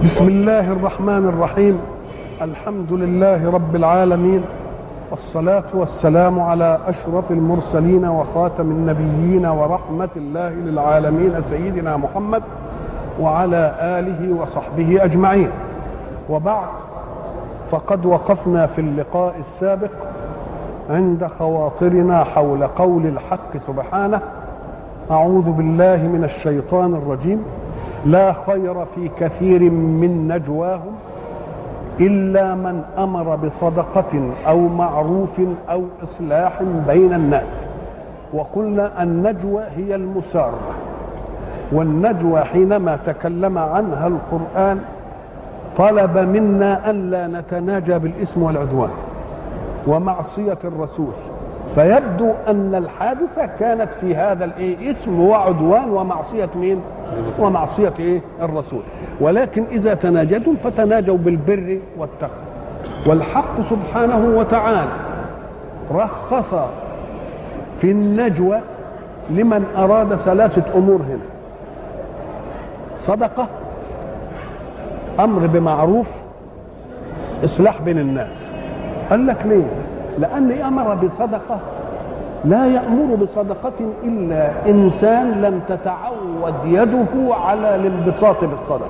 بسم الله الرحمن الرحيم الحمد لله رب العالمين والصلاة والسلام على أشرف المرسلين وخاتم النبيين ورحمة الله للعالمين سيدنا محمد وعلى آله وصحبه أجمعين وبعد فقد وقفنا في اللقاء السابق عند خواطرنا حول قول الحق سبحانه أعوذ بالله من الشيطان الرجيم لا خير في كثير من نجواهم إلا من أمر بصدقة أو معروف أو إصلاح بين الناس وقلنا النجوى هي المسارة والنجوى حينما تكلم عنها القرآن طلب منا ألا نتناجى بالإثم والعدوان ومعصية الرسول فيبدو أن الحادثة كانت في هذا الإيه اسم وعدوان ومعصية مين ومعصية إيه الرسول ولكن إذا تناجدوا فتناجوا بالبر والتقوى والحق سبحانه وتعالى رخص في النجوى لمن أراد ثلاثة أمور هنا صدقة أمر بمعروف إصلاح بين الناس قال لك ليه لأن أمر بصدقة لا يأمر بصدقة إلا إنسان لم تتعود يده على الانبساط بالصدقة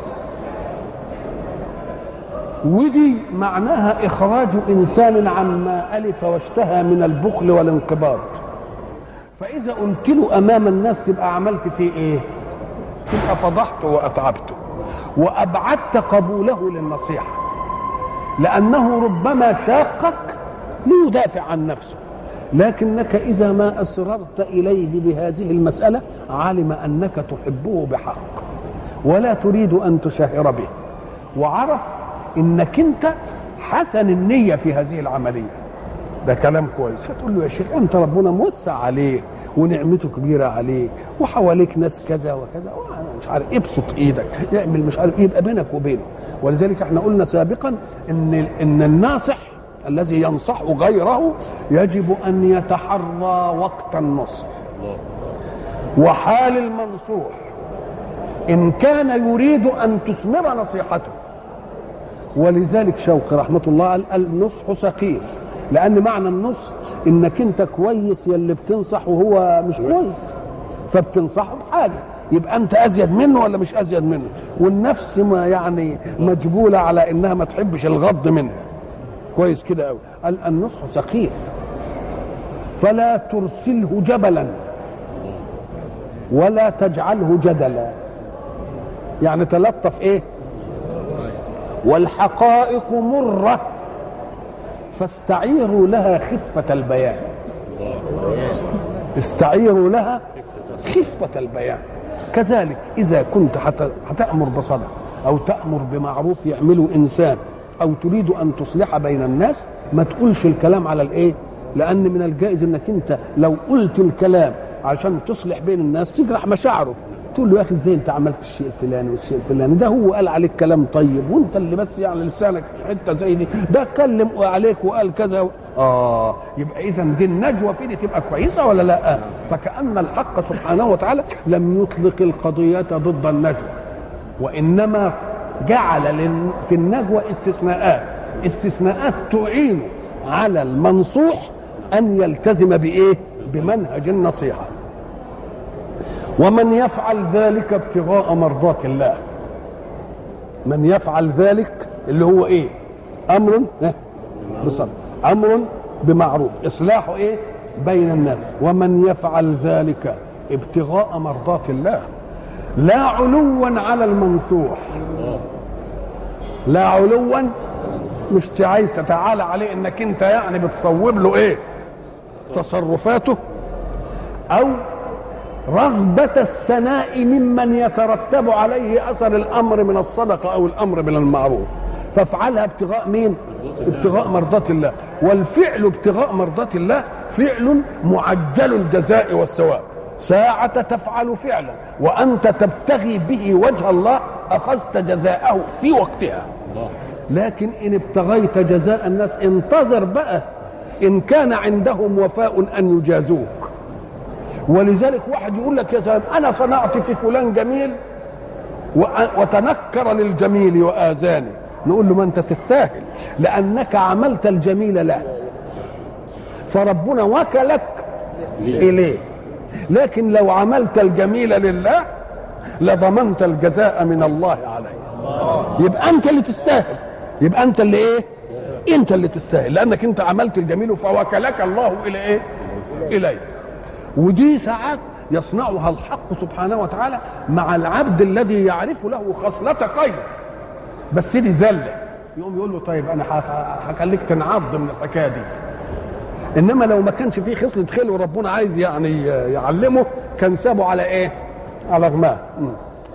ودي معناها إخراج إنسان عما ألف واشتهى من البخل والانقباض فإذا قلت له أمام الناس تبقى عملت فيه إيه؟ تبقى فضحته وأتعبته وأبعدت قبوله للنصيحة لأنه ربما شاقك ليدافع عن نفسه لكنك إذا ما أسررت إليه بهذه المسألة علم أنك تحبه بحق ولا تريد أن تشهر به وعرف إنك أنت حسن النية في هذه العملية ده كلام كويس فتقول له يا شيخ أنت ربنا موسع عليك ونعمته كبيرة عليك وحواليك ناس كذا وكذا مش عارف ابسط ايدك اعمل مش عارف يبقى بينك وبينه ولذلك احنا قلنا سابقا ان ان الناصح الذي ينصح غيره يجب ان يتحرى وقت النصح وحال المنصوح ان كان يريد ان تثمر نصيحته ولذلك شوقي رحمه الله قال النصح ثقيل لان معنى النصح انك انت كويس يا اللي بتنصح وهو مش كويس فبتنصحه بحاجه يبقى انت ازيد منه ولا مش ازيد منه والنفس ما يعني مجبوله على انها ما تحبش الغض منه كويس كده قوي قال النصح ثقيل فلا ترسله جبلا ولا تجعله جدلا يعني تلطف ايه والحقائق مره فاستعيروا لها خفه البيان استعيروا لها خفه البيان كذلك اذا كنت هتامر بصدقه او تامر بمعروف يعمله انسان او تريد ان تصلح بين الناس ما تقولش الكلام على الايه لان من الجائز انك انت لو قلت الكلام عشان تصلح بين الناس تجرح مشاعره تقول له يا اخي ازاي انت عملت الشيء الفلاني والشيء الفلاني ده هو قال عليك كلام طيب وانت اللي بس يعني لسانك في حته زي دي ده اتكلم عليك وقال كذا اه يبقى اذا دي النجوى في دي تبقى كويسه ولا لا فكان الحق سبحانه وتعالى لم يطلق القضيه ضد النجوى وانما جعل في النجوى استثناءات استثناءات تعين على المنصوح ان يلتزم بايه بمنهج النصيحه ومن يفعل ذلك ابتغاء مرضات الله من يفعل ذلك اللي هو ايه امر بصبر امر بمعروف اصلاح ايه بين الناس ومن يفعل ذلك ابتغاء مرضات الله لا علوا على المنصوح لا علوا مش عايز تتعالى عليه انك انت يعني بتصوب له ايه تصرفاته او رغبة الثناء ممن يترتب عليه أثر الأمر من الصدقة أو الأمر من المعروف فافعلها ابتغاء مين ابتغاء مرضات الله والفعل ابتغاء مرضات الله فعل معجل الجزاء والثواب ساعة تفعل فعلا وأنت تبتغي به وجه الله أخذت جزاءه في وقتها لكن إن ابتغيت جزاء الناس انتظر بقى إن كان عندهم وفاء أن يجازوك ولذلك واحد يقول لك يا سلام انا صنعت في فلان جميل وأ- وتنكر للجميل وآذاني نقول له ما أنت تستاهل لأنك عملت الجميل له فربنا وكلك إليه لكن لو عملت الجميل لله لضمنت الجزاء من الله عليه يبقى أنت اللي تستاهل يبقى أنت اللي إيه أنت اللي تستاهل لأنك أنت عملت الجميل فوكلك الله إلى إيه إليه ودي ساعات يصنعها الحق سبحانه وتعالى مع العبد الذي يعرف له خصلة خير بس دي زله يقوم يقول له طيب انا هخ- هخليك تنعض من الحكايه دي انما لو ما كانش فيه خصله خير وربنا عايز يعني يعلمه كان سابه على ايه على رماه م.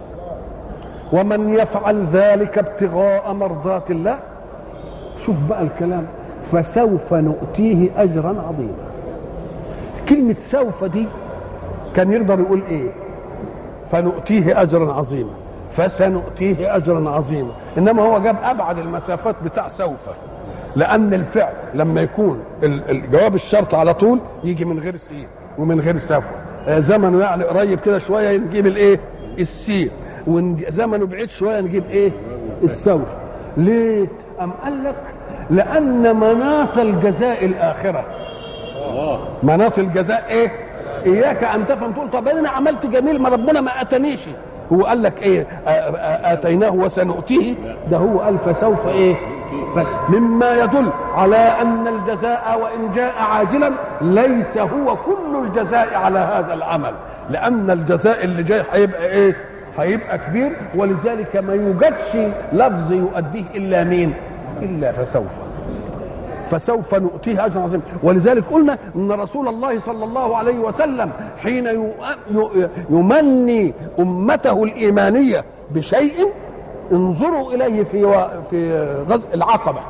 ومن يفعل ذلك ابتغاء مرضات الله شوف بقى الكلام فسوف نؤتيه اجرا عظيما كلمه سوف دي كان يقدر يقول ايه فنؤتيه اجرا عظيما فسنؤتيه اجرا عظيما انما هو جاب ابعد المسافات بتاع سوف لان الفعل لما يكون ال- الجواب الشرط على طول يجي من غير سين ومن غير سوف آه، زمنه يعني قريب كده شويه نجيب الايه السين وزمنه بعيد شويه نجيب ايه السوف ليه ام قال لك لان مناط الجزاء الاخره مناط الجزاء ايه اياك ان تفهم تقول طب انا عملت جميل ما ربنا ما اتانيش هو قال لك ايه آ- آ- اتيناه وسنؤتيه ده هو قال فسوف ايه ف- مما يدل على ان الجزاء وان جاء عاجلا ليس هو كل الجزاء على هذا العمل لان الجزاء اللي جاي هيبقى ايه هيبقى كبير ولذلك ما يوجدش لفظ يؤديه الا مين الا فسوف فسوف نؤتيه اجرا عظيما ولذلك قلنا ان رسول الله صلى الله عليه وسلم حين يو- ي- يمني امته الايمانيه بشيء انظروا اليه في و- في غزو العقبه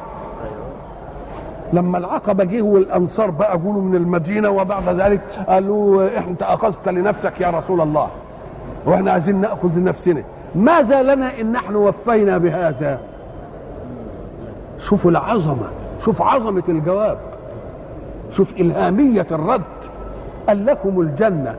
لما العقبه جه والانصار بقى جولوا من المدينه وبعد ذلك قالوا انت اخذت لنفسك يا رسول الله واحنا عايزين ناخذ لنفسنا ماذا لنا ان نحن وفينا بهذا شوفوا العظمه شوف عظمه الجواب شوف الهاميه الرد قال لكم الجنه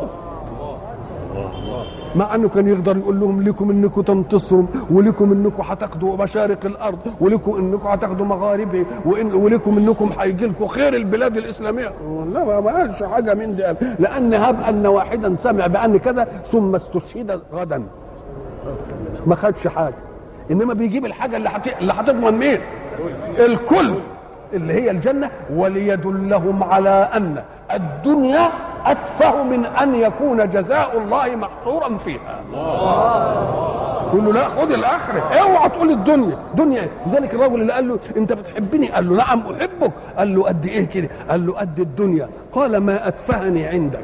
مع انه كان يقدر يقول لهم لكم انكم تنتصروا ولكم انكم هتاخدوا مشارق الارض ولكم انكم هتاخدوا مغاربها وإن ولكم انكم هيجي لكم خير البلاد الاسلاميه لا ما ما قالش حاجه من دي لان هب ان واحدا سمع بان كذا ثم استشهد غدا ما خدش حاجه انما بيجيب الحاجه اللي هت... اللي هتضمن مين الكل اللي هي الجنه وليدلهم على ان الدنيا اتفه من ان يكون جزاء الله محصورا فيها يقول له لا خد الاخره اوعى تقول الدنيا دنيا إيه؟ لذلك الرجل اللي قال له انت بتحبني قال له نعم احبك قال له قد ايه كده قال له قد الدنيا قال ما اتفهني عندك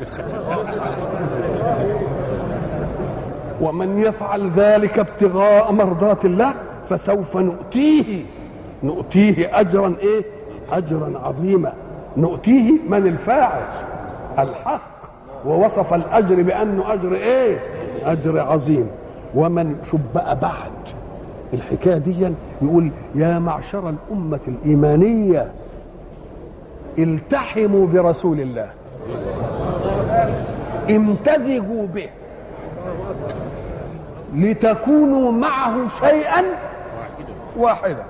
ومن يفعل ذلك ابتغاء مرضات الله فسوف نؤتيه نؤتيه اجرا ايه اجرا عظيما نؤتيه من الفاعل الحق ووصف الاجر بانه اجر ايه اجر عظيم ومن شوف بقى بعد الحكايه دي يقول يا معشر الامه الايمانيه التحموا برسول الله امتزجوا به لتكونوا معه شيئا واحدا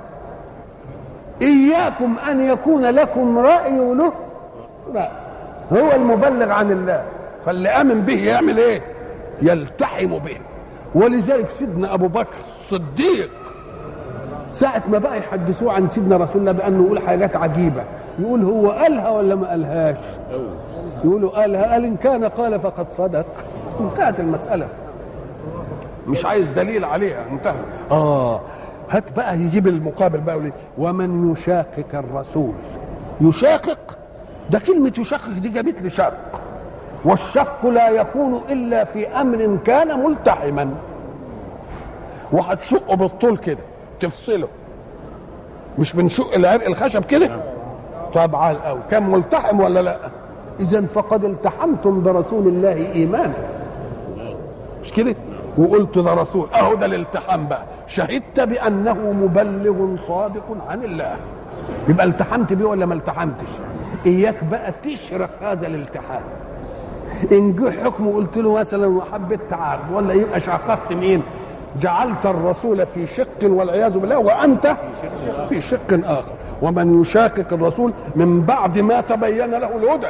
إياكم أن يكون لكم رأي له رأي هو المبلغ عن الله فاللي آمن به يعمل إيه يلتحم به ولذلك سيدنا أبو بكر الصديق ساعة ما بقى يحدثوه عن سيدنا رسول الله بأنه يقول حاجات عجيبة يقول هو قالها ولا ما قالهاش يقولوا قالها قال إن كان قال فقد صدق انتهت المسألة مش عايز دليل عليها انتهى اه هات بقى يجيب المقابل بقى يقول إيه؟ ومن يشاقق الرسول يشاقق ده كلمة يشقق دي جابت لي شق والشق لا يكون إلا في أمر كان ملتحما وهتشقه بالطول كده تفصله مش بنشق العرق الخشب كده طبعا قوي كان ملتحم ولا لا اذا فقد التحمتم برسول الله ايمانا مش كده وقلت ده رسول اهو ده الالتحام بقى شهدت بانه مبلغ صادق عن الله يبقى التحمت بيه ولا ما التحمتش اياك بقى تشرح هذا الالتحام ان جه حكم وقلت له مثلا وحبيت تعارض ولا يبقى شققت مين جعلت الرسول في شق والعياذ بالله وانت في شق اخر ومن يشاقق الرسول من بعد ما تبين له الهدى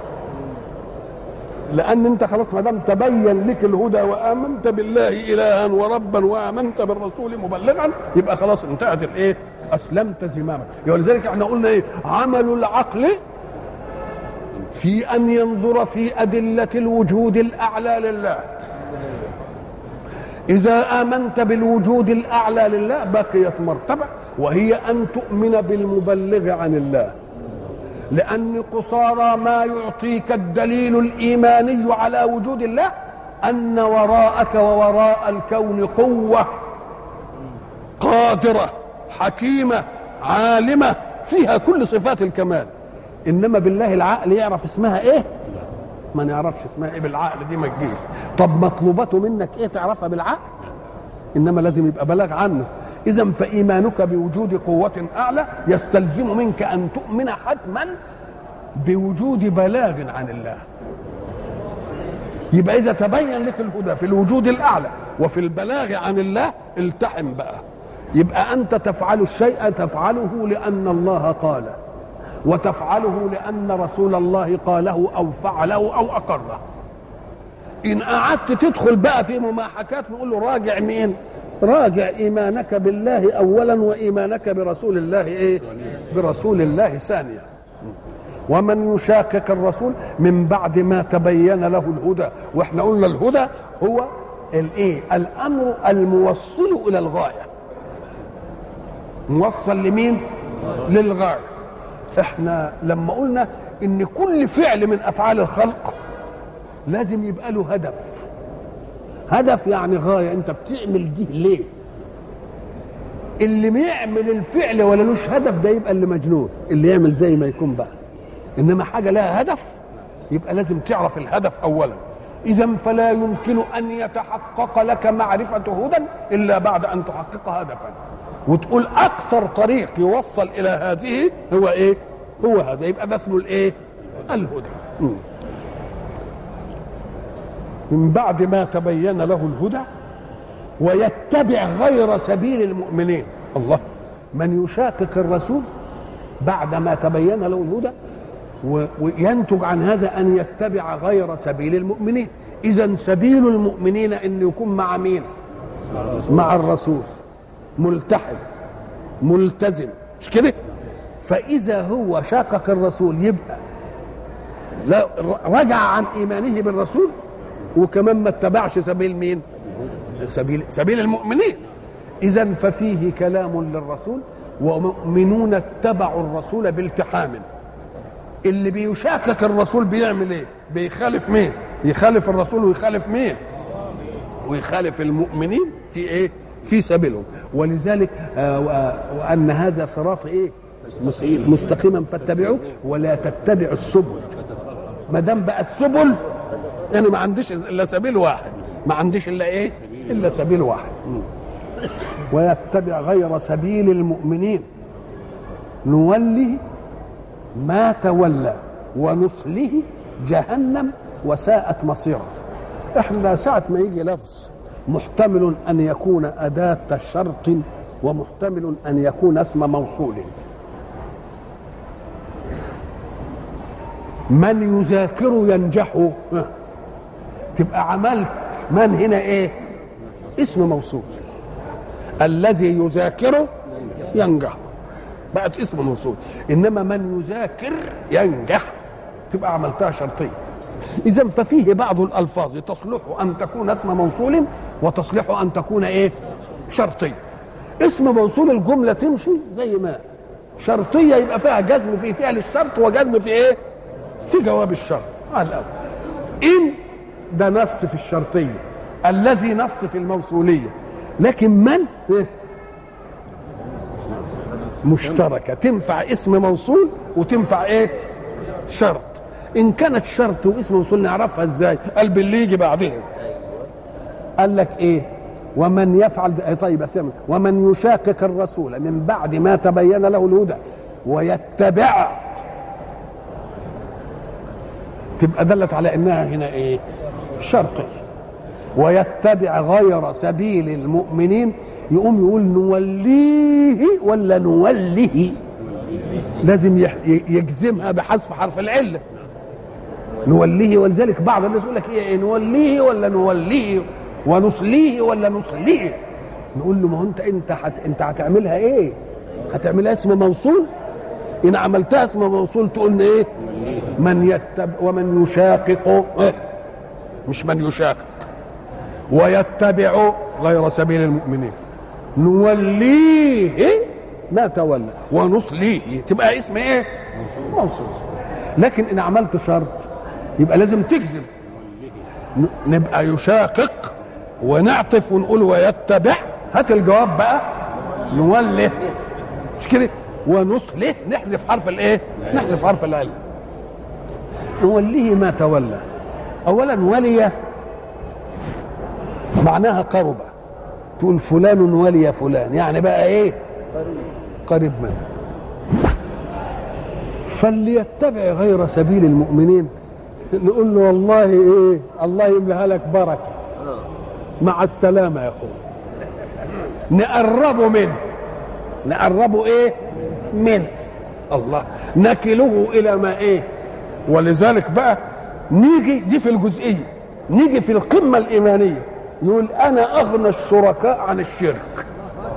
لان انت خلاص ما دام تبين لك الهدى وامنت بالله الها وربا وامنت بالرسول مبلغا يبقى خلاص انتهت الايه اسلمت زمامك ولذلك احنا قلنا ايه عمل العقل في ان ينظر في ادله الوجود الاعلى لله اذا امنت بالوجود الاعلى لله بقيت مرتبه وهي ان تؤمن بالمبلغ عن الله لأن قصارى ما يعطيك الدليل الإيماني على وجود الله أن وراءك ووراء الكون قوة قادرة حكيمة عالمة فيها كل صفات الكمال إنما بالله العقل يعرف اسمها إيه ما نعرفش اسمها إيه بالعقل دي ما تجيش طب مطلوبته منك إيه تعرفها بالعقل إنما لازم يبقى بلاغ عنه إذا فإيمانك بوجود قوة أعلى يستلزم منك أن تؤمن حتما بوجود بلاغ عن الله يبقى إذا تبين لك الهدى في الوجود الأعلى وفي البلاغ عن الله التحم بقى يبقى أنت تفعل الشيء تفعله لأن الله قاله وتفعله لأن رسول الله قاله أو فعله أو أقره إن قعدت تدخل بقى في مماحكات نقول له راجع مين؟ راجع ايمانك بالله اولا وايمانك برسول الله ايه برسول الله ثانيا ومن يشاقق الرسول من بعد ما تبين له الهدى واحنا قلنا الهدى هو الايه الامر الموصل الى الغايه موصل لمين للغايه احنا لما قلنا ان كل فعل من افعال الخلق لازم يبقى له هدف هدف يعني غايه انت بتعمل دي ليه اللي بيعمل الفعل ولا لوش هدف ده يبقى اللي مجنون اللي يعمل زي ما يكون بقى انما حاجه لها هدف يبقى لازم تعرف الهدف اولا اذا فلا يمكن ان يتحقق لك معرفه هدى الا بعد ان تحقق هدفا وتقول اكثر طريق يوصل الى هذه هو ايه هو هذا يبقى ده اسمه الايه الهدى م. من بعد ما تبين له الهدى ويتبع غير سبيل المؤمنين الله من يشاقق الرسول بعد ما تبين له الهدى وينتج عن هذا ان يتبع غير سبيل المؤمنين اذا سبيل المؤمنين ان يكون مع مين مع الرسول ملتحم ملتزم مش كده فاذا هو شاقق الرسول يبقى لا رجع عن ايمانه بالرسول وكمان ما اتبعش سبيل مين سبيل سبيل المؤمنين اذا ففيه كلام للرسول ومؤمنون اتبعوا الرسول بالتحام اللي بيشاكك الرسول بيعمل ايه بيخالف مين يخالف الرسول ويخالف مين ويخالف المؤمنين في ايه في سبيلهم ولذلك آه وان هذا صراط ايه مستقيما فاتبعوه ولا تتبعوا السبل ما دام بقت سبل يعني ما عنديش الا سبيل واحد ما عنديش الا ايه الا سبيل واحد ويتبع غير سبيل المؤمنين نوله ما تولى ونصله جهنم وساءت مصيره احنا ساعة ما يجي لفظ محتمل ان يكون أداة شرط ومحتمل ان يكون اسم موصول من يذاكر ينجح تبقى عملت من هنا ايه اسم موصول الذي يذاكر ينجح بقت اسم موصول انما من يذاكر ينجح تبقى عملتها شرطيه اذا ففيه بعض الالفاظ تصلح ان تكون اسم موصول وتصلح ان تكون ايه شرطيه اسم موصول الجمله تمشي زي ما شرطيه يبقى فيها جزم في فعل الشرط وجزم في ايه في جواب الشرط على الاول ان ده نص في الشرطيه الذي نص في الموصوليه لكن من إيه؟ مشتركه تنفع اسم موصول وتنفع ايه شرط ان كانت شرط واسم موصول نعرفها ازاي قال باللي يجي بعدين قال لك ايه ومن يفعل طيب اسمع ومن يشاقق الرسول من بعد ما تبين له الهدى ويتبع تبقى دلت على انها هنا ايه شرطي ويتبع غير سبيل المؤمنين يقوم يقول نوليه ولا نوله لازم يح- ي- يجزمها بحذف حرف العله نوليه ولذلك بعض الناس يقول لك ايه نوليه ولا نوليه ونصليه ولا نصليه نقول له ما هو انت انت حت انت هتعملها ايه هتعملها اسم موصول ان عملتها اسم موصول تقول ايه من يتبع ومن يشاقق إيه؟ مش من يشاقق ويتبع غير سبيل المؤمنين نوليه ما تولى ونصليه تبقى اسم ايه موصول لكن ان عملت شرط يبقى لازم تجزم ن- نبقى يشاقق ونعطف ونقول ويتبع هات الجواب بقى نوله مش كده ونصله نحذف حرف الايه نحذف حرف العلم نوليه ما تولى اولا ولي معناها قرب تقول فلان ولي فلان يعني بقى ايه قريب منه فليتبع غير سبيل المؤمنين نقول له والله ايه الله يملاها لك بركه مع السلامه يا اخويا نقربه منه نقربه ايه من الله نكله الى ما ايه ولذلك بقى نيجي دي في الجزئيه نيجي في القمه الايمانيه يقول انا اغنى الشركاء عن الشرك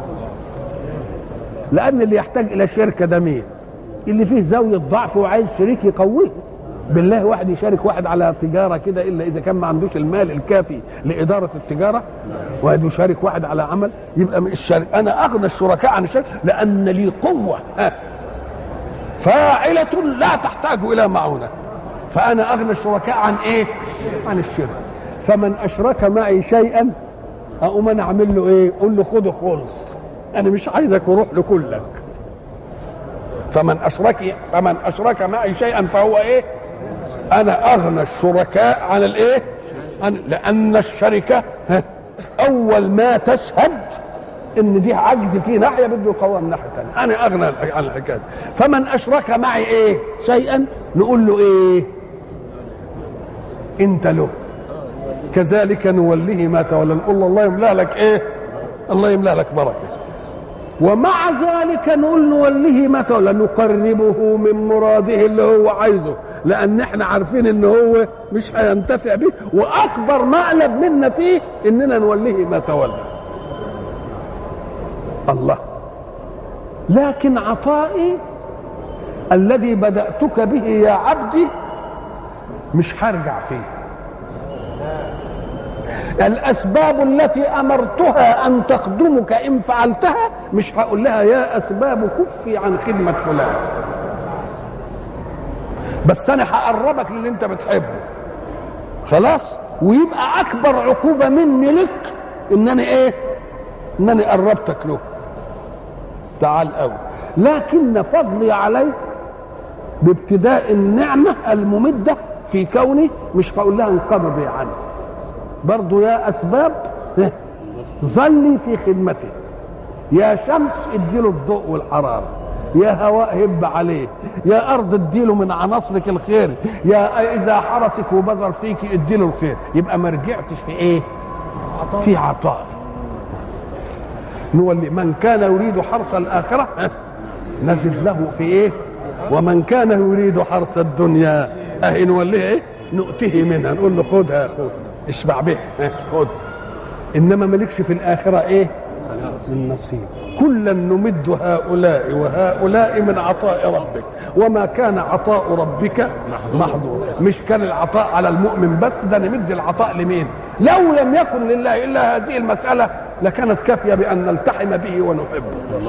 لان اللي يحتاج الى شركه ده مين اللي فيه زاويه ضعف وعايز شريك يقويه بالله واحد يشارك واحد على تجاره كده الا اذا كان ما عندوش المال الكافي لاداره التجاره واحد يشارك واحد على عمل يبقى من الشرك انا اغنى الشركاء عن الشرك لان لي قوه ها. فاعله لا تحتاج الى معونه فانا اغنى الشركاء عن ايه عن الشرك فمن اشرك معي شيئا اقوم انا اعمل له ايه اقول له خده خلص انا مش عايزك وروح لكلك فمن اشرك فمن اشرك معي شيئا فهو ايه انا اغنى الشركاء عن الايه عن لان الشركه ها، اول ما تشهد ان دي عجز في ناحيه بده يقوم ناحيه ثانيه انا اغنى عن الحكايه دي. فمن اشرك معي ايه شيئا نقول له ايه انت له كذلك نوليه ما تولى نقول له الله يملا لك ايه الله يملا لك بركه ومع ذلك نقول نوليه ما تولى نقربه من مراده اللي هو عايزه لان احنا عارفين ان هو مش هينتفع به واكبر مقلب منا فيه اننا نوليه ما تولى الله لكن عطائي الذي بدأتك به يا عبدي مش هرجع فيه الأسباب التي أمرتها أن تخدمك إن فعلتها مش هقول لها يا أسباب كفي عن خدمة فلان بس أنا هقربك للي أنت بتحبه خلاص ويبقى أكبر عقوبة مني لك إنني إيه إنني قربتك له تعال قوي لكن فضلي عليك بابتداء النعمة الممدة في كوني مش هقول لها انقبضي عني برضو يا أسباب ها، ظلي في خدمته يا شمس اديله الضوء والحرارة يا هواء هب عليه يا أرض اديله من عناصرك الخير يا إذا حرسك وبذر فيك اديله الخير يبقى ما رجعتش في إيه في عطاء نولي من كان يريد حرث الآخرة ها، نزد له في إيه ومن كان يريد حرث الدنيا أهي نوليه إيه نؤتيه منها نقول له خدها خد اشبع بها ها، خد إنما مالكش في الآخرة إيه من نصيب كلا نمد هؤلاء وهؤلاء من عطاء ربك وما كان عطاء ربك محظور مش كان العطاء على المؤمن بس ده نمد العطاء لمين لو لم يكن لله الا هذه المساله لكانت كافيه بان نلتحم به ونحبه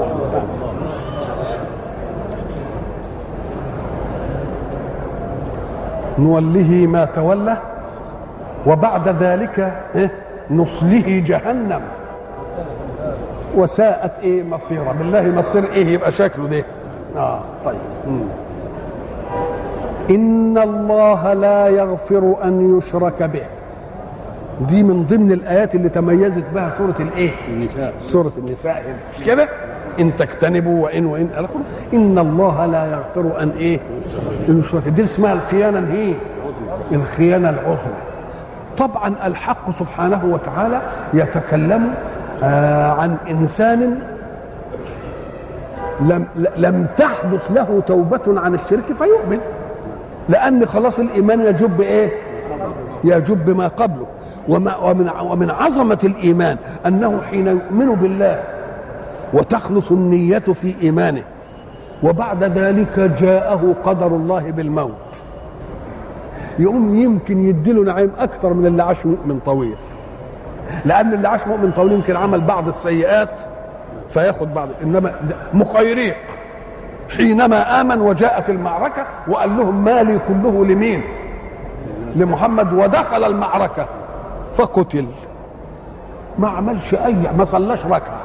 نوله ما تولى وبعد ذلك إيه؟ نصله جهنم وساءت ايه مصيره بالله مصير ايه يبقى شكله ده اه طيب مم. ان الله لا يغفر ان يشرك به دي من ضمن الايات اللي تميزت بها سوره الايه النساء سوره النساء هنا مش كده ان تجتنبوا وان وان إلى آخره. ان الله لا يغفر ان ايه ان يشرك دي اسمها الخيانه الايه الخيانه العظمى طبعا الحق سبحانه وتعالى يتكلم آه عن انسان لم لم تحدث له توبة عن الشرك فيؤمن لأن خلاص الإيمان يجب إيه؟ يجب ما قبله وما ومن ومن عظمة الإيمان أنه حين يؤمن بالله وتخلص النية في إيمانه وبعد ذلك جاءه قدر الله بالموت يقوم يمكن يديله نعيم أكثر من اللي عاش مؤمن طويل لأن اللي عاش مؤمن طويل يمكن عمل بعض السيئات فياخد بعض إنما مخيريق حينما آمن وجاءت المعركة وقال لهم مالي كله لمين لمحمد ودخل المعركة فقتل ما عملش أي ما صلاش ركعة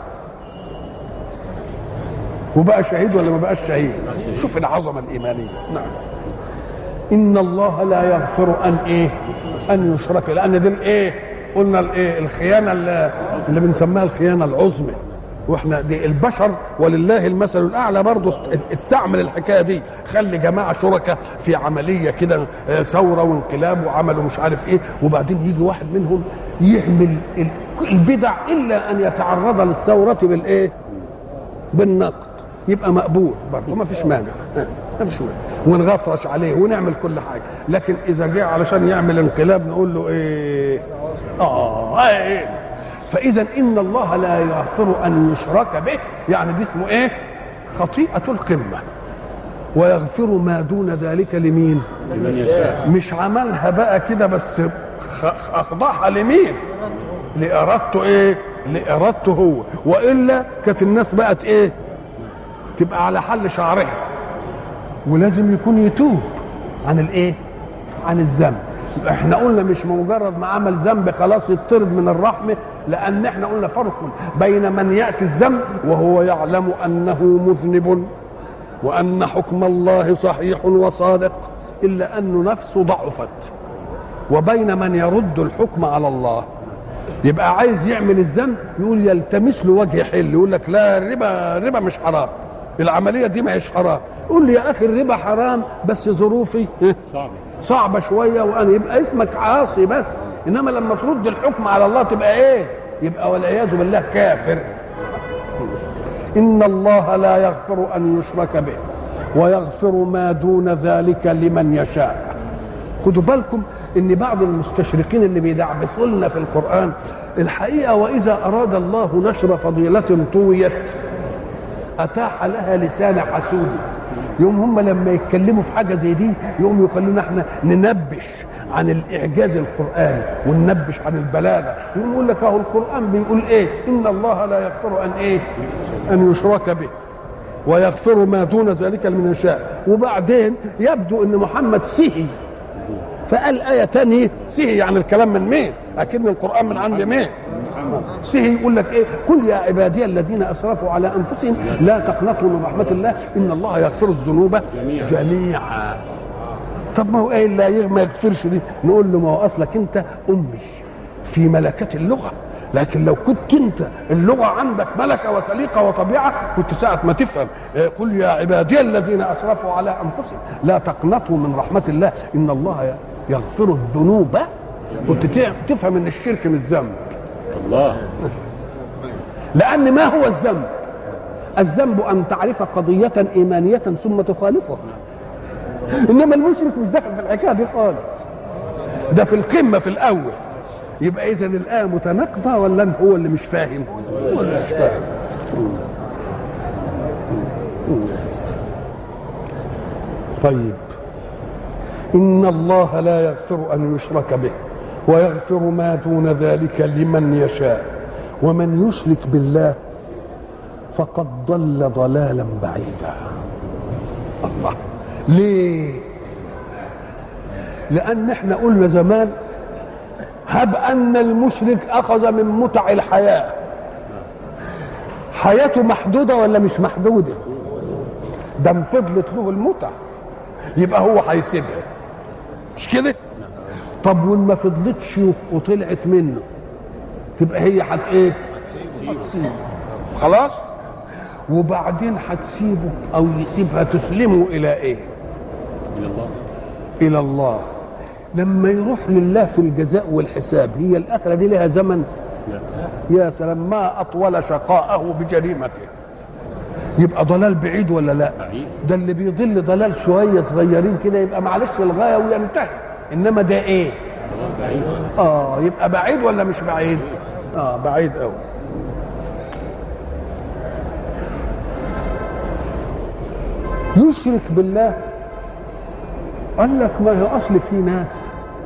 وبقى شهيد ولا ما بقاش شهيد شوف العظمة الإيمانية نعم إن الله لا يغفر أن إيه أن يشرك لأن دي الإيه قلنا الإيه الخيانة اللي, اللي بنسميها الخيانة العظمى واحنا دي البشر ولله المثل الاعلى برضه استعمل الحكايه دي خلي جماعه شركاء في عمليه كده ثوره وانقلاب وعملوا مش عارف ايه وبعدين يجي واحد منهم يعمل البدع الا ان يتعرض للثوره بالايه؟ بالنقد يبقى مقبول برضه ما فيش مانع ما فيش مانع ونغطرش عليه ونعمل كل حاجه لكن اذا جه علشان يعمل انقلاب نقول له ايه؟ اه ايه فاذا ان الله لا يغفر ان يشرك به يعني دي اسمه ايه خطيئه القمه ويغفر ما دون ذلك لمين مش عملها بقى كده بس اخضعها لمين لارادته ايه لارادته هو والا كانت الناس بقت ايه تبقى على حل شعرها ولازم يكون يتوب عن الايه عن الذنب احنا قلنا مش مجرد ما عمل ذنب خلاص يطرد من الرحمه لان احنا قلنا فرق بين من ياتي الذنب وهو يعلم انه مذنب وان حكم الله صحيح وصادق الا ان نفسه ضعفت وبين من يرد الحكم على الله يبقى عايز يعمل الذنب يقول يلتمس له وجه حل يقول لك لا الربا الربا مش حرام العمليه دي ما هيش حرام قول لي يا اخي الربا حرام بس ظروفي صعبه شويه وانا يبقى اسمك عاصي بس انما لما ترد الحكم على الله تبقى ايه يبقى والعياذ بالله كافر ان الله لا يغفر ان يشرك به ويغفر ما دون ذلك لمن يشاء خدوا بالكم ان بعض المستشرقين اللي بيدعبسوا لنا في القران الحقيقه واذا اراد الله نشر فضيله طويت اتاح لها لسان حسود يوم هم لما يتكلموا في حاجه زي دي يقوموا يخلونا احنا ننبش عن الاعجاز القراني وننبش عن البلاغه يقوم يقول لك اهو القران بيقول ايه ان الله لا يغفر ان ايه ان يشرك به ويغفر ما دون ذلك لمن يشاء وبعدين يبدو ان محمد سهي فقال آية تانية سهي يعني الكلام من مين؟ أكيد القرآن من عند مين؟ سهي يقول لك إيه؟ قل يا عبادي الذين أسرفوا على أنفسهم لا تقنطوا من رحمة الله إن الله يغفر الذنوب جميعا طب ما هو ايه اللي ما يغفرش دي نقول له ما هو اصلك انت امي في ملكه اللغه لكن لو كنت انت اللغه عندك ملكه وسليقه وطبيعه كنت ساعه ما تفهم قل يا عبادي الذين اسرفوا على انفسهم لا تقنطوا من رحمه الله ان الله يغفر الذنوب كنت تفهم ان الشرك مش ذنب الله لان ما هو الذنب الذنب ان تعرف قضيه ايمانيه ثم تخالفها انما المشرك مش داخل في الحكايه دي خالص ده في القمه في الاول يبقى اذا الايه متناقضه ولا انت هو اللي مش فاهم هو اللي مش فاهم طيب ان الله لا يغفر ان يشرك به ويغفر ما دون ذلك لمن يشاء ومن يشرك بالله فقد ضل ضلالا بعيدا الله ليه لان احنا قلنا زمان هب ان المشرك اخذ من متع الحياه حياته محدوده ولا مش محدوده ده فضلت له المتع يبقى هو هيسيبها مش كده طب وان ما فضلتش وطلعت منه تبقى هي حت ايه هتسيبه خلاص وبعدين هتسيبه او يسيبها تسلمه الى ايه الى الله الى الله لما يروح لله في الجزاء والحساب هي الاخره دي لها زمن يا سلام ما اطول شقاءه بجريمته يبقى ضلال بعيد ولا لا ده اللي بيضل ضلال شويه صغيرين كده يبقى معلش الغايه وينتهي انما ده ايه اه يبقى بعيد ولا مش بعيد اه بعيد قوي يشرك بالله قال لك ما هي اصل في ناس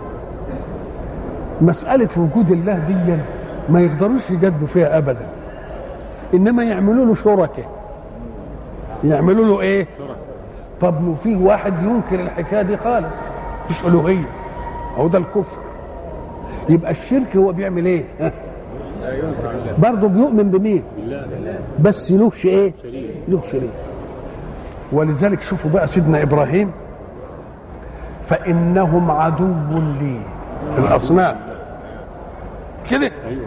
مساله وجود الله دي ما يقدروش يجدوا فيها ابدا انما يعملوا له شركه يعملوا له ايه طب وفي واحد ينكر الحكايه دي خالص مفيش الوهيه هو ده الكفر يبقى الشرك هو بيعمل ايه ها؟ برضه بيؤمن بمين بس له ايه له شريك ولذلك شوفوا بقى سيدنا ابراهيم فانهم عدو لي الاصنام كده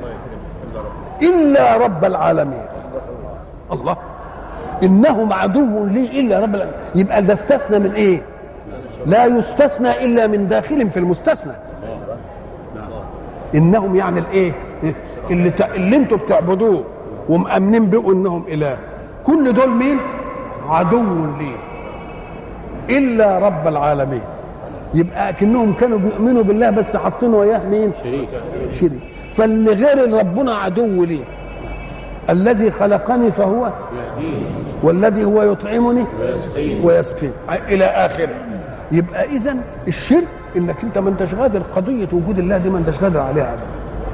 الا رب العالمين الله انهم عدو لي الا رب العالمين يبقى ده استثنى من ايه لا يستثنى الا من داخل في المستثنى انهم يعني الايه اللي ت... اللي انتوا بتعبدوه ومامنين بقوا انهم اله كل دول مين عدو لي الا رب العالمين يبقى كأنهم كانوا بيؤمنوا بالله بس حاطين وياه مين شريك شريك فاللي غير ربنا عدو لي الذي خلقني فهو والذي هو يطعمني ويسقين الى اخره يبقى اذا الشرك انك انت ما انتش قادر قضيه وجود الله دي ما انتش قادر عليها ابدا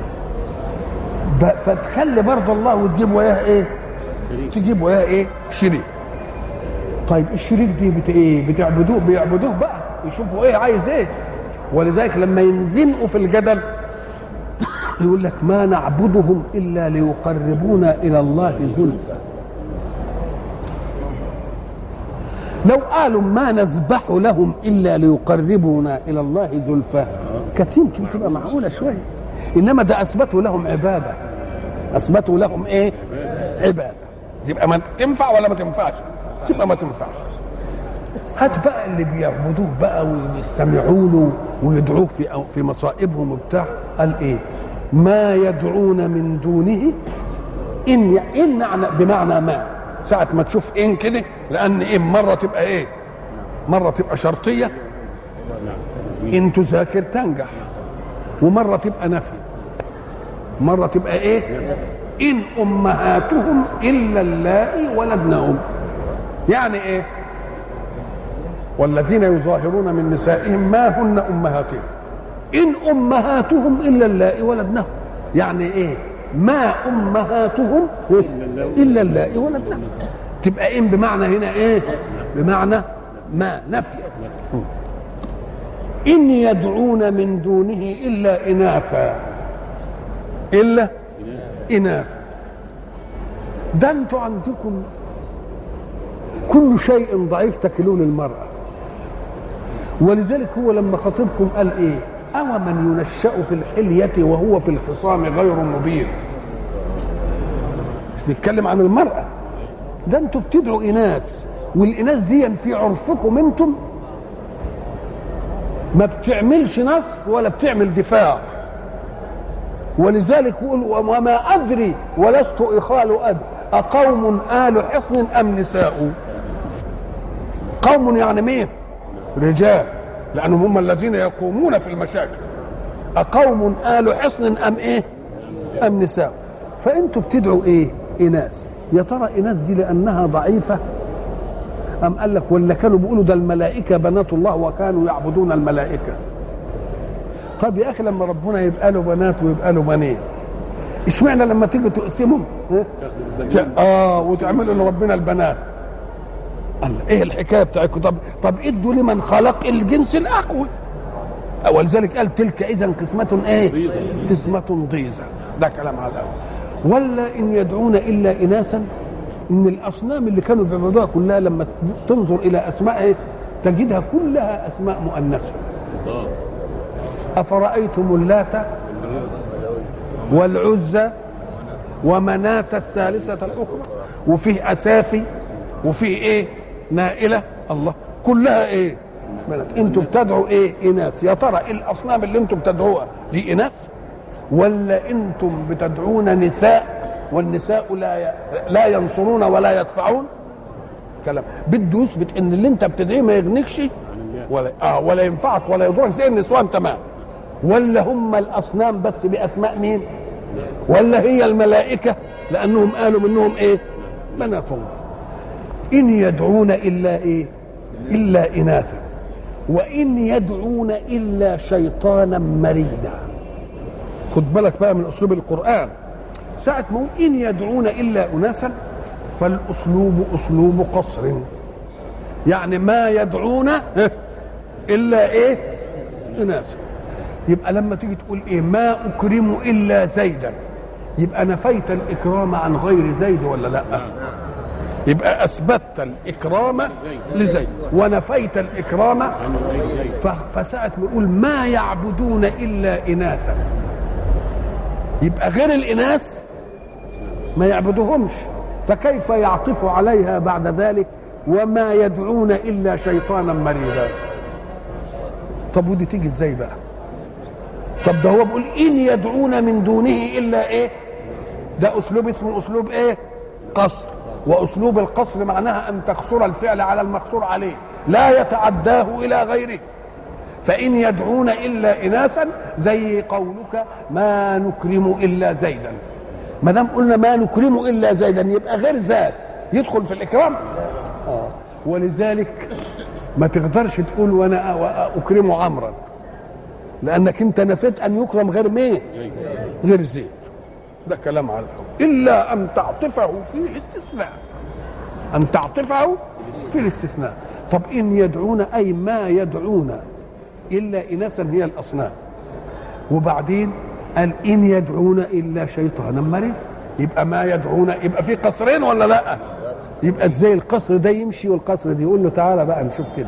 ب- فتخلي برضه الله وتجيب وياه ايه تجيب وياه ايه شريك طيب الشريك دي بت ايه بتعبدوه بيعبدوه بقى يشوفوا ايه عايز ايه ولذلك لما ينزنقوا في الجدل يقول لك ما نعبدهم الا ليقربونا الى الله زلفى لو قالوا ما نذبح لهم الا ليقربونا الى الله زلفى كانت يمكن تبقى معقوله شويه انما ده اثبتوا لهم عباده اثبتوا لهم ايه عباده تبقى ما تنفع ولا ما تنفعش تبقى ما تنفعش هات بقى اللي بيعبدوه بقى ويستمعوا له ويدعوه في أو في مصائبهم وبتاع قال ايه ما يدعون من دونه ان ان معنى بمعنى ما ساعة ما تشوف ان كده لان ان مرة تبقى ايه مرة تبقى شرطية ان تذاكر تنجح ومرة تبقى نفي مرة تبقى ايه ان امهاتهم الا اللائي ولدنهم يعني ايه والذين يظاهرون من نسائهم ما هن امهاتهم ان امهاتهم الا اللائي ولدنهم يعني ايه ما امهاتهم الا اللائي ولدنهم تبقى ان بمعنى هنا ايه بمعنى ما نفي ان يدعون من دونه الا اناثا الا اناثا ده انتوا عندكم كل شيء ضعيف تكلون المرأة ولذلك هو لما خطبكم قال ايه أو من ينشأ في الحلية وهو في الخصام غير مبين بيتكلم عن المرأة ده انتوا بتدعوا إناث والإناث دي في عرفكم انتم ما بتعملش نصر ولا بتعمل دفاع ولذلك يقول وما أدري ولست إخال أد أقوم آل حصن أم نساء قوم يعني مين رجال لأنهم هم الذين يقومون في المشاكل أقوم آل حصن أم إيه أم نساء فأنتوا بتدعوا إيه إناث يا ترى إناث دي لأنها ضعيفة أم قال لك ولا كانوا بيقولوا ده الملائكة بنات الله وكانوا يعبدون الملائكة طب يا أخي لما ربنا يبقى له بنات ويبقى له بنين اشمعنى لما تيجي تقسمهم ها؟ ت- اه وتعملوا لربنا البنات قال ايه الحكايه بتاعتكم طب طب ادوا لمن خلق الجنس الاقوى ولذلك قال تلك اذا قسمه ايه قسمه ضيزه ده كلام على الاول ولا ان يدعون الا اناثا ان الاصنام اللي كانوا بيعبدوها كلها لما تنظر الى اسمائها تجدها كلها اسماء مؤنثه افرايتم اللات والعزى ومناة الثالثة الأخرى وفيه أسافي وفيه إيه نائلة الله كلها إيه بنات انتوا بتدعوا ايه اناث يا ترى إيه الاصنام اللي انتوا بتدعوها دي اناث ولا انتم بتدعون نساء والنساء لا ي... لا ينصرون ولا يدفعون كلام بده يثبت ان اللي انت بتدعيه ما يغنيكش ولا اه ولا ينفعك ولا يضرك زي النسوان تمام ولا هم الاصنام بس باسماء مين ولا هي الملائكه لانهم قالوا منهم ايه بنات الله ان يدعون الا ايه الا اناثا وان يدعون الا شيطانا مريدا خد بالك بقى من اسلوب القران ساعه ما ان يدعون الا اناسا فالاسلوب اسلوب قصر يعني ما يدعون الا ايه اناسا يبقى لما تيجي تقول ايه ما اكرم الا زيدا يبقى نفيت الاكرام عن غير زيد ولا لا يبقى اثبتت الاكرام لزيد ونفيت الاكرام فساعه ما يقول ما يعبدون الا اناثا يبقى غير الاناث ما يعبدوهمش فكيف يعطف عليها بعد ذلك وما يدعون الا شيطانا مريدا طب ودي تيجي ازاي بقى طب ده هو بيقول ان يدعون من دونه الا ايه ده اسلوب اسمه اسلوب ايه قصر واسلوب القصر معناها ان تقصر الفعل على المقصور عليه لا يتعداه الى غيره فان يدعون الا اناثا زي قولك ما نكرم الا زيدا ما دام قلنا ما نكرم الا زيدا يبقى غير زاد يدخل في الاكرام آه. ولذلك ما تقدرش تقول وانا اكرم عمرا لانك انت نفيت ان يكرم غير مين غير زيد ده كلام على الحكم الا ان تعطفه في الاستثناء ان تعطفه في الاستثناء طب ان يدعون اي ما يدعون الا اناثا هي الاصنام وبعدين قال ان يدعون الا شيطانا مريض يبقى ما يدعون يبقى في قصرين ولا لا يبقى ازاي القصر ده يمشي والقصر ده يقول له تعالى بقى نشوف كده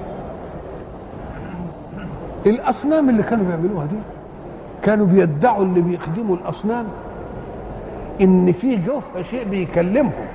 الاصنام اللي كانوا بيعملوها دي كانوا بيدعوا اللي بيخدموا الاصنام ان في جوفها شيء بيكلمهم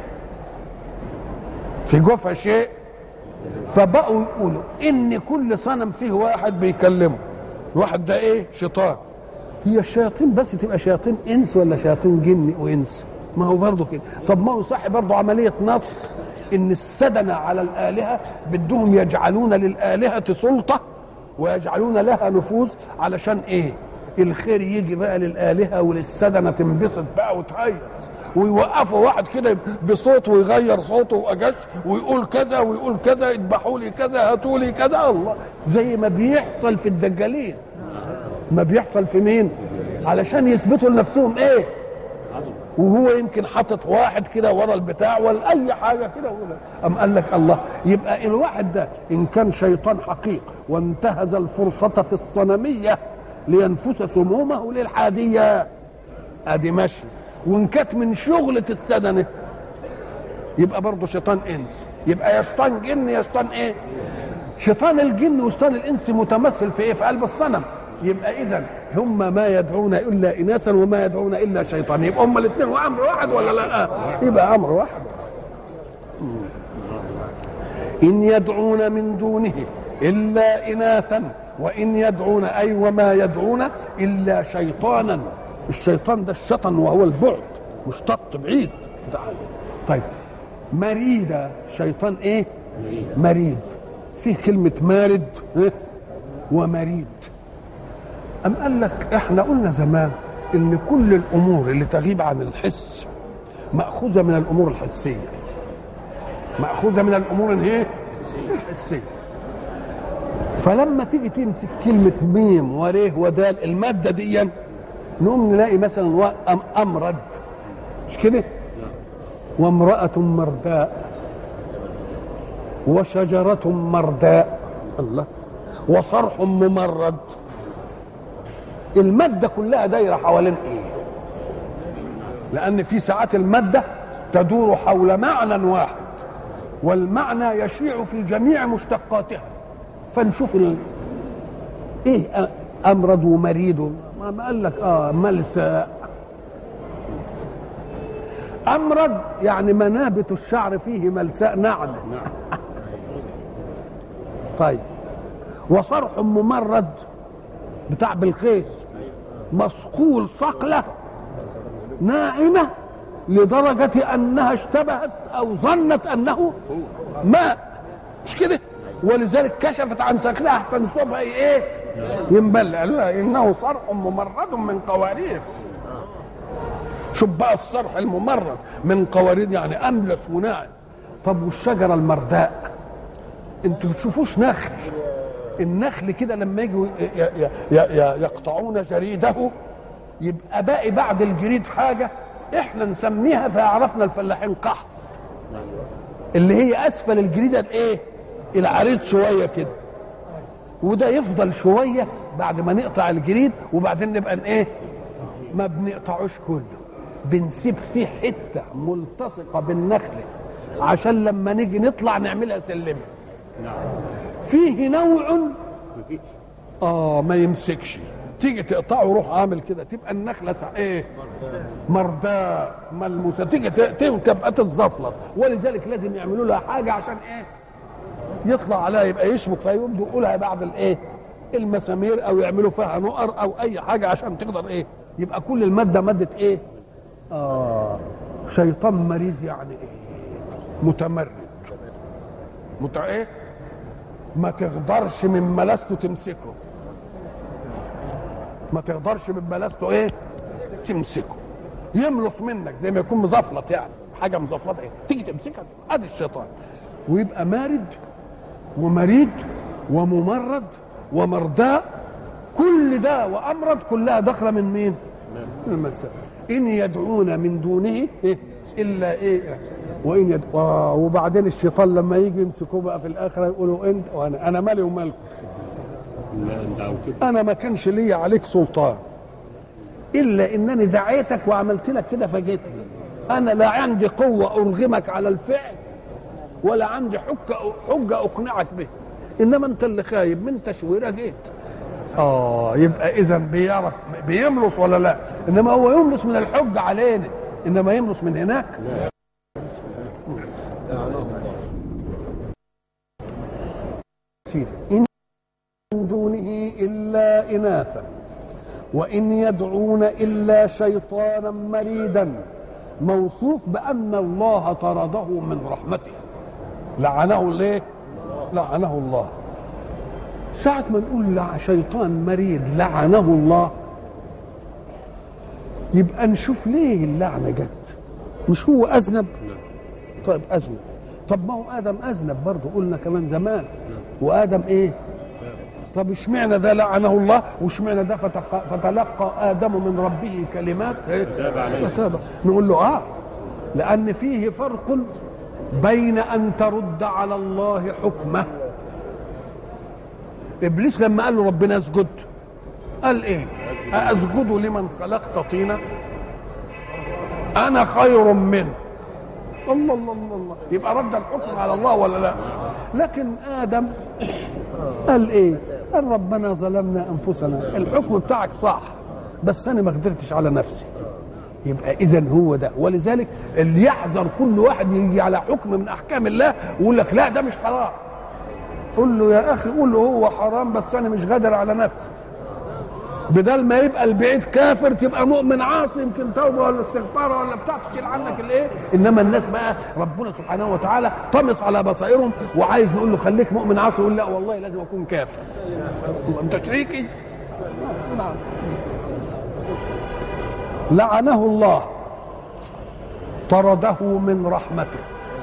في جوفها شيء فبقوا يقولوا ان كل صنم فيه واحد بيكلمه الواحد ده ايه شيطان هي الشياطين بس تبقى شياطين انس ولا شياطين جن وانس ما هو برضه كده طب ما هو صح برضه عمليه نصب ان السدنه على الالهه بدهم يجعلون للالهه سلطه ويجعلون لها نفوذ علشان ايه الخير يجي بقى للالهه وللسدنه تنبسط بقى وتهيص ويوقفوا واحد كده بصوت ويغير صوته واجش ويقول كذا ويقول كذا اذبحوا لي كذا هاتوا لي كذا الله زي ما بيحصل في الدجالين ما بيحصل في مين علشان يثبتوا لنفسهم ايه وهو يمكن حاطط واحد كده ورا البتاع ولا اي حاجه كده ام قال لك الله يبقى الواحد ده ان كان شيطان حقيق وانتهز الفرصه في الصنميه لينفس سمومه للحاديه ادي ماشي وان كانت من شغله السدنه يبقى برضه شيطان انس يبقى يا شيطان جن يا شيطان ايه شيطان الجن وشيطان الانس متمثل في ايه في قلب الصنم يبقى اذا هم ما يدعون الا اناسا وما يدعون الا شيطان يبقى هم الاثنين وامر واحد ولا لا يبقى امر واحد ان يدعون من دونه الا اناثا وان يدعون اي وما يدعون الا شيطانا الشيطان ده الشطن وهو البعد مشتط بعيد طيب مريدة شيطان ايه مريد فيه كلمة مارد ومريد أم قال لك احنا قلنا زمان ان كل الامور اللي تغيب عن الحس مأخوذة من الامور الحسية مأخوذة من الامور الايه الحسية فلما تيجي تمسك كلمة ميم وريه ودال المادة دي نقوم نلاقي مثلا أمرد مش كده وامرأة مرداء وشجرة مرداء الله وصرح ممرد المادة كلها دايرة حوالين ايه لأن في ساعات المادة تدور حول معنى واحد والمعنى يشيع في جميع مشتقاتها فنشوف ال... ايه امرض ومريض ما قال لك اه ملساء امرض يعني منابت الشعر فيه ملساء نعمه طيب وصرح ممرد بتاع بالقيس مصقول صقلة ناعمة لدرجة أنها اشتبهت أو ظنت أنه ماء مش كده ولذلك كشفت عن ساقلها فنصبها ايه ينبلع لا انه صرح ممرد من قوارير شوف بقى الصرح الممرد من قوارير يعني املس وناعم طب والشجره المرداء انتوا تشوفوش نخل النخل كده لما يجوا ي- ي- ي- يقطعون جريده يبقى باقي بعد الجريد حاجه احنا نسميها فعرفنا الفلاحين قحف اللي هي اسفل الجريده الايه العريض شويه كده وده يفضل شويه بعد ما نقطع الجريد وبعدين نبقى ن- ايه ما بنقطعوش كله بنسيب فيه حته ملتصقه بالنخله عشان لما نيجي نطلع نعملها سلمه فيه نوع اه ما يمسكش تيجي تقطعه وروح عامل كده تبقى النخله سع- ايه مرداء ملموسه تيجي ت- تبقى تتزفلط ولذلك لازم يعملوا لها حاجه عشان ايه يطلع عليها يبقى يشبك فيها يمدوا يقولها بعد الايه المسامير او يعملوا فيها نقر او اي حاجه عشان تقدر ايه يبقى كل الماده ماده ايه اه شيطان مريض يعني ايه متمرد مت ايه ما تقدرش من ملاسته تمسكه ما تقدرش من ملاسته ايه تمسكه يملص منك زي ما يكون مزفلط يعني حاجه مزفلطه ايه تيجي تمسكها ادي الشيطان ويبقى مارد ومريد وممرد ومرداء كل ده وامرض كلها داخله من مين؟ من المساء ان يدعون من دونه إيه؟ الا ايه وان يد... آه وبعدين الشيطان لما يجي يمسكوه بقى في الاخره يقولوا انت وانا انا مالي ومالكم لا انت او كده انا ما كانش لي عليك سلطان الا انني دعيتك وعملت لك كده فجيتني انا لا عندي قوه ارغمك على الفعل ولا عندي حجه حجه اقنعك به انما انت اللي خايب من تشويره جيت اه يبقى اذا بيعرف بيملص ولا لا انما هو يملص من الحجه علينا انما يملص من هناك سيدي إن من دونه إلا إناثا وإن يدعون إلا شيطانا مريدا موصوف بأن الله طرده من رحمته لعنه ليه؟ لعنه الله ساعة ما نقول لع- شيطان مريد لعنه الله يبقى نشوف ليه اللعنة جت مش هو أذنب طيب أذنب طب ما هو آدم أذنب برضه قلنا كمان زمان وآدم إيه طب اشمعنى ده لعنه الله واشمعنى ده فتق- فتلقى ادم من ربه كلمات إيه؟ فتاب عليه. فتاب نقول له اه لان فيه فرق بين ان ترد على الله حكمه ابليس لما قال له ربنا اسجد قال ايه اسجد لمن خلقت طينا انا خير منه الله الله الله الله يبقى رد الحكم على الله ولا لا لكن ادم قال ايه قال ربنا ظلمنا انفسنا الحكم بتاعك صح بس انا ما قدرتش على نفسي يبقى اذا هو ده ولذلك اللي يحذر كل واحد يجي على حكم من احكام الله ويقول لك لا ده مش حرام قول له يا اخي قول له هو حرام بس انا مش قادر على نفسي بدل ما يبقى البعيد كافر تبقى مؤمن عاصي يمكن توبه ولا استغفار ولا بتاع تشيل عنك الايه انما الناس بقى ربنا سبحانه وتعالى طمس على بصائرهم وعايز نقول له خليك مؤمن عاصي يقول لا والله لازم اكون كافر الله انت شريكي نعم. لعنه الله طرده من رحمته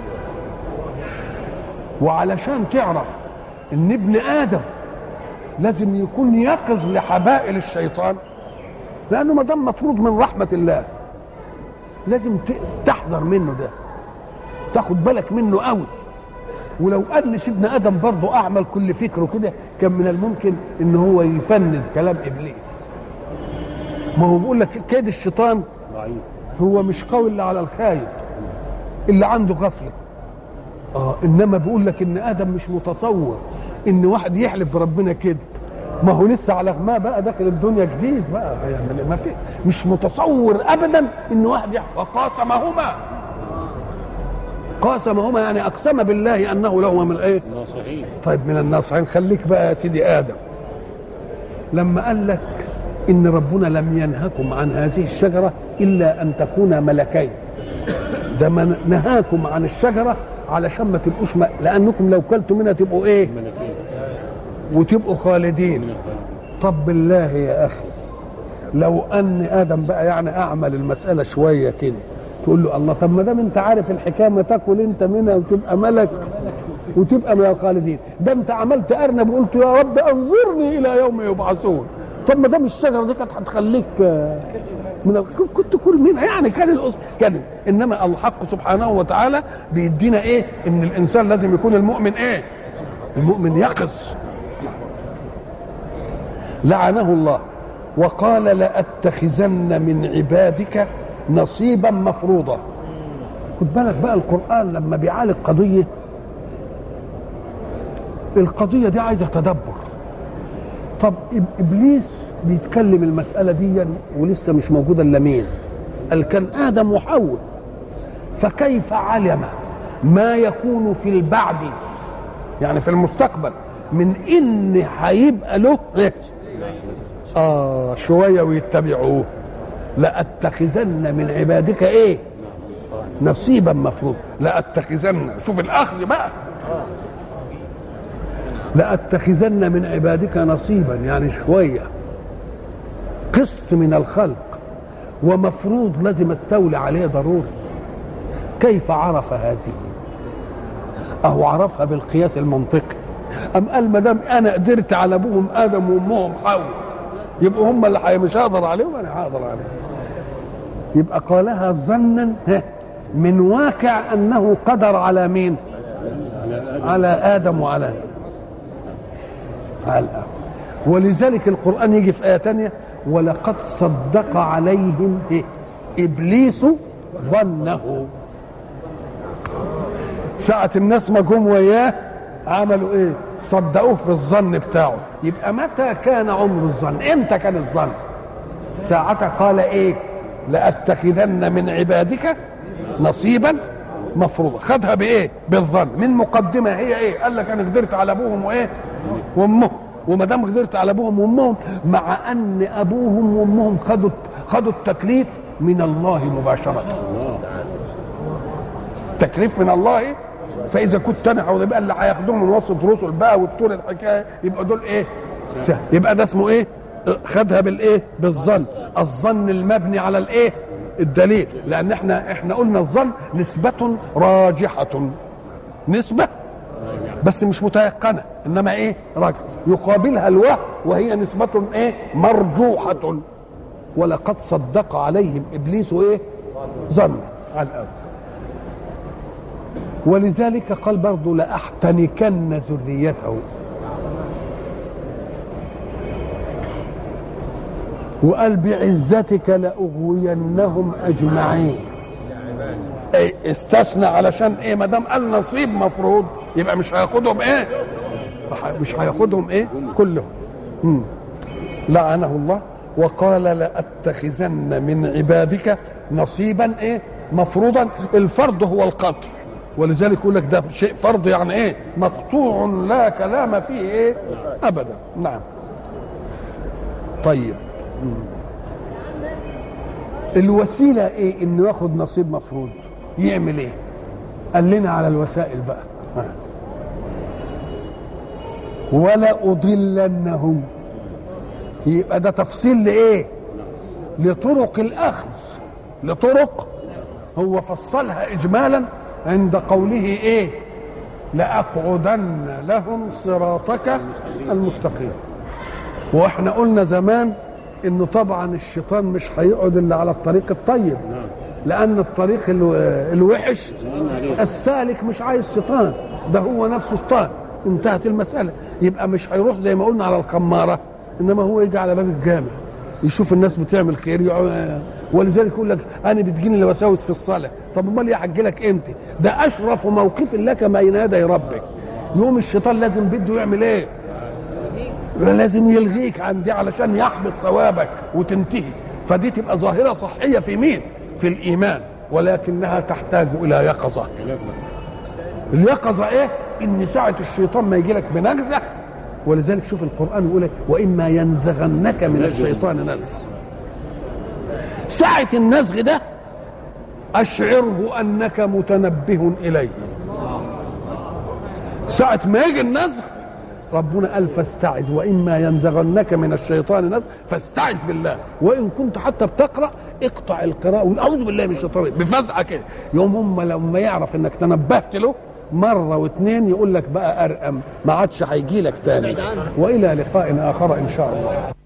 وعلشان تعرف ان ابن ادم لازم يكون يقظ لحبائل الشيطان لانه ما دام مطرود من رحمه الله لازم ت- تحذر منه ده تاخد بالك منه قوي ولو ان سيدنا ادم برضه اعمل كل فكره كده كان من الممكن ان هو يفند كلام ابليس ما هو بيقول لك كيد الشيطان ضعيف هو مش قوي الا على الخايب اللي عنده غفله اه انما بيقول لك ان ادم مش متصور ان واحد يحلف بربنا كده ما هو لسه على غماه بقى داخل الدنيا جديد بقى يعني ما في مش متصور ابدا ان واحد يحلف وقاسمهما قاسمهما يعني اقسم بالله انه لهما من ايه ناصحين طيب من الناصحين خليك بقى يا سيدي ادم لما قال لك ان ربنا لم ينهكم عن هذه الشجره الا ان تكونا ملكين ده من نهاكم عن الشجره علشان ما تبقوش م... لانكم لو كلتوا منها تبقوا ايه ملكين وتبقوا خالدين من الخالق طب بالله يا اخي لو ان ادم بقى يعني اعمل المساله شويه كده تقول له الله طب ما دام انت عارف الحكايه ما تاكل انت منها وتبقى ملك وتبقى من الخالدين ده انت عملت ارنب وقلت يا رب انظرني الى يوم يبعثون طب ما دام الشجره دي كانت هتخليك آه، من ال- كنت تكون منها يعني كان الأصل كان انما الحق سبحانه وتعالى بيدينا ايه ان الانسان لازم يكون المؤمن ايه المؤمن يقظ لعنه الله وقال لأتخذن من عبادك نصيبا مفروضا خد بالك بقى القرآن لما بيعالج قضية القضية دي عايزة تدبر طب إب- إبليس بيتكلم المسألة دي ولسه مش موجودة إلا مين قال كان آدم وحواء فكيف علم ما يكون في البعد يعني في المستقبل من ان هيبقى له إيه؟ اه شويه ويتبعوه لاتخذن من عبادك ايه نصيبا مفروض لاتخذن شوف الاخذ بقى لاتخذن من عبادك نصيبا يعني شويه قسط من الخلق ومفروض لازم استولي عليه ضروري كيف عرف هذه اهو عرفها بالقياس المنطقي ام قال ما دام انا قدرت على ابوهم ادم وامهم حواء يبقوا هم اللي حي- مش هقدر عليهم انا هقدر عليهم يبقى قالها ظنا ها، من واقع انه قدر على مين على ادم وعلى على آدم. ولذلك القران يجي في ايه تانية ولقد صدق عليهم إيه؟ ابليس ظنه ساعة الناس ما جم وياه عملوا ايه؟ صدقوه في الظن بتاعه يبقى متى كان عمر الظن؟ امتى كان الظن؟ ساعتها قال ايه؟ لأتخذن من عبادك نصيبا مفروضا خدها بايه؟ بالظن من مقدمة هي ايه؟ قال لك انا قدرت على ابوهم وايه؟ وامهم وما دام قدرت على ابوهم وامهم مع ان ابوهم وامهم خدوا خدوا التكليف من الله مباشره تكليف من الله إيه؟ فاذا كنت انا او يبقى اللي هياخدوهم من وسط رسل بقى والطول الحكايه يبقى دول ايه سهل. يبقى ده اسمه ايه خدها بالايه بالظن الظن المبني على الايه الدليل لان احنا احنا قلنا الظن نسبه راجحه نسبه بس مش متيقنه انما ايه راجح يقابلها الوهم وهي نسبه ايه مرجوحه ولقد صدق عليهم ابليس ايه ظن على الاول ولذلك قال برضه لأحتنكن ذريته وقال بعزتك لأغوينهم أجمعين أي استثنى علشان ايه ما دام قال نصيب مفروض يبقى مش هياخدهم ايه فح- مش هياخدهم ايه كلهم مم. لعنه الله وقال لأتخذن من عبادك نصيبا ايه مفروضا الفرض هو القطع ولذلك يقول لك ده شيء فرض يعني ايه مقطوع لا كلام فيه ايه ابدا نعم طيب مم. الوسيله ايه انه ياخد نصيب مفروض يعمل ايه قال لنا على الوسائل بقى ها. ولا اضلنهم يبقى ده تفصيل لايه لطرق الاخذ لطرق هو فصلها اجمالا عند قوله ايه لاقعدن لهم صراطك المستقيم واحنا قلنا زمان انه طبعا الشيطان مش هيقعد الا على الطريق الطيب لان الطريق الو- الوحش السالك مش عايز شيطان ده هو نفسه شيطان انتهت المساله يبقى مش هيروح زي ما قلنا على الخماره انما هو يجي على باب الجامع يشوف الناس بتعمل خير يقعد- ولذلك يقول لك انا بتجيني الوساوس في الصلاه طب امال يعجلك امتى ده اشرف موقف لك بين يدي ربك يوم الشيطان لازم بده يعمل ايه لازم يلغيك عن دي علشان يحبط ثوابك وتنتهي فدي تبقى ظاهره صحيه في مين في الايمان ولكنها تحتاج الى يقظه علاج بقى. اليقظه ايه ان ساعه الشيطان ما يجي لك بنغزه ولذلك شوف القران يقول لك واما ينزغنك من الشيطان نزغ ساعه النزغ ده اشعره انك متنبه اليه ساعه ما يجي النزغ ربنا قال فاستعذ واما ينزغنك من الشيطان نزغ فاستعذ بالله وان كنت حتى بتقرا اقطع القراءه وقول اعوذ بالله من الشيطان الرجيم. بفزعه كده يوم هم لما يعرف انك تنبهت له مره واثنين يقول لك بقى ارقم ما عادش هيجي لك تاني والى لقاء اخر ان شاء الله